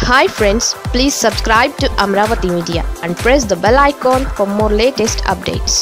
hi friends please subscribe to Amaravati media and press the bell icon for more latest updates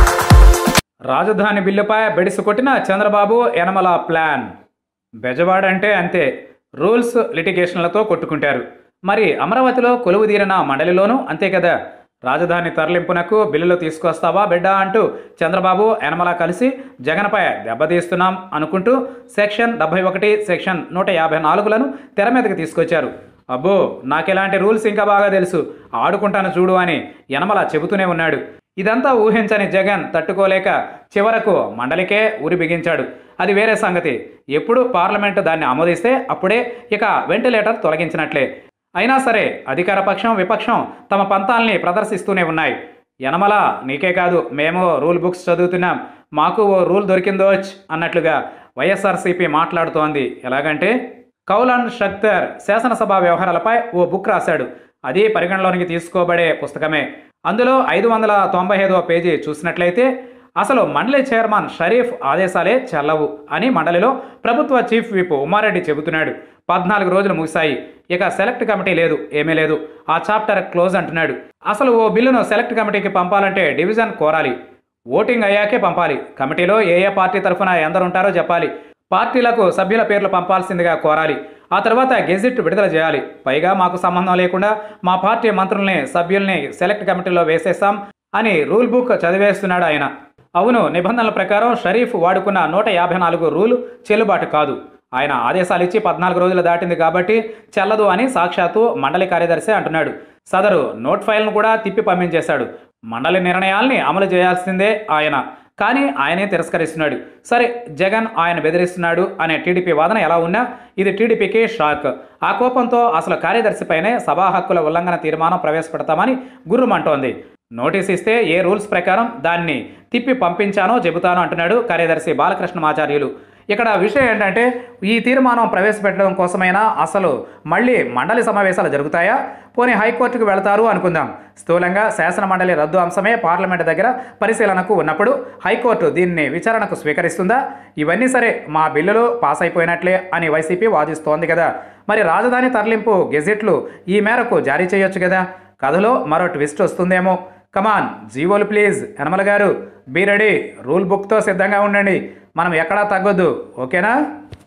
రాజధాని బిల్లుపై బెడిసి కొట్టిన Chandrababu Yanamala plan Bezawada అంటే అంతే రూల్స్ లిటిగేషన్లతో కొట్టుకుంటారు మరి అమరావతిలో కొలువు తీరిన మండలిలోనూ అంతే కదా రాజధాని తరలింపునకు బిల్లులు తీసుకొస్తావా బిడ్డ అంటూ చంద్రబాబు యనమల కలిసి జగన్పై దెబ్బతీస్తున్నాం అనుకుంటూ సెక్షన్ డెబ్బై ఒకటి సెక్షన్ నూట యాభై నాలుగులను తెర మీదకి తీసుకొచ్చారు అబ్బో నాకెలాంటి రూల్స్ ఇంకా బాగా తెలుసు ఆడుకుంటాను చూడు అని యనమల చెబుతూనే ఉన్నాడు ఇదంతా ఊహించని జగన్ తట్టుకోలేక చివరకు మండలికే ఉరి బిగించాడు అది వేరే సంగతి ఎప్పుడు పార్లమెంటు దాన్ని ఆమోదిస్తే అప్పుడే ఇక వెంటిలేటర్ తొలగించినట్లే అయినా సరే అధికార పక్షం విపక్షం తమ పంతాల్ని ప్రదర్శిస్తూనే ఉన్నాయి యనమల నీకే కాదు మేము రూల్ బుక్స్ చదువుతున్నాం మాకు ఓ రూల్ దొరికిందోచ్ అన్నట్లుగా వైఎస్ఆర్సీపీ మాట్లాడుతోంది ఎలాగంటే కౌలాన్ షక్తర్ శాసనసభ వ్యవహారాలపై ఓ బుక్ రాశాడు అది పరిగణలోనికి తీసుకోబడే పుస్తకమే అందులో ఐదు వందల తొంభై ఐదవ పేజీ చూసినట్లయితే అసలు మండలి చైర్మన్ షరీఫ్ ఆదేశాలే చెల్లవు అని మండలిలో ప్రభుత్వ చీఫ్ విప్ ఉమారెడ్డి చెబుతున్నాడు పద్నాలుగు రోజులు ముగిశాయి ఇక సెలెక్ట్ కమిటీ లేదు ఏమీ లేదు ఆ చాప్టర్ క్లోజ్ అంటున్నాడు అసలు ఓ బిల్లును సెలెక్ట్ కమిటీకి పంపాలంటే డివిజన్ కోరాలి ఓటింగ్ అయ్యాకే పంపాలి కమిటీలో ఏ ఏ పార్టీ తరఫున ఎందరు ఉంటారో చెప్పాలి పార్టీలకు సభ్యుల పేర్లు పంపాల్సిందిగా కోరాలి ఆ తర్వాత గెజిట్ విడుదల చేయాలి పైగా మాకు సంబంధం లేకుండా మా పార్టీ మంత్రుల్ని సభ్యుల్ని సెలెక్ట్ కమిటీలో వేసేస్తాం అని రూల్ బుక్ చదివేస్తున్నాడు ఆయన అవును నిబంధనల ప్రకారం షరీఫ్ వాడుకున్న నూట యాభై నాలుగు రూలు చెల్లుబాటు కాదు ఆయన ఆదేశాలు ఇచ్చి పద్నాలుగు రోజులు దాటింది కాబట్టి చెల్లదు అని సాక్షాత్తు మండలి కార్యదర్శి అంటున్నాడు సదరు నోట్ ఫైల్ను కూడా తిప్పి పంపించేశాడు మండలి నిర్ణయాల్ని అమలు చేయాల్సిందే ఆయన కానీ ఆయనే తిరస్కరిస్తున్నాడు సరే జగన్ ఆయన బెదిరిస్తున్నాడు అనే టీడీపీ వాదన ఎలా ఉన్నా ఇది టీడీపీకి షాక్ ఆ కోపంతో అసలు కార్యదర్శిపైనే సభా హక్కుల ఉల్లంఘన తీర్మానం ప్రవేశపెడతామని గుర్రుమంటోంది నోటీస్ ఇస్తే ఏ రూల్స్ ప్రకారం దాన్ని తిప్పి పంపించానో చెబుతానో అంటున్నాడు కార్యదర్శి బాలకృష్ణమాచార్యులు ఇక్కడ విషయం ఏంటంటే ఈ తీర్మానం ప్రవేశపెట్టడం కోసమైనా అసలు మళ్ళీ మండలి సమావేశాలు జరుగుతాయా పోనీ హైకోర్టుకు వెళతారు అనుకుందాం స్థూలంగా శాసన మండలి రద్దు అంశమే పార్లమెంట్ దగ్గర పరిశీలనకు ఉన్నప్పుడు హైకోర్టు దీన్ని విచారణకు స్వీకరిస్తుందా ఇవన్నీ సరే మా బిల్లులు పాస్ అయిపోయినట్లే అని వైసీపీ వాదిస్తోంది కదా మరి రాజధాని తరలింపు గెజిట్లు ఈ మేరకు జారీ చేయొచ్చు కదా కథలో మరో ట్విస్ట్ వస్తుందేమో కమాన్ జీవోలు ప్లీజ్ యనమల గారు బీ రెడీ రూల్ బుక్తో సిద్ధంగా ఉండండి మనం ఎక్కడా తగ్గొద్దు ఓకేనా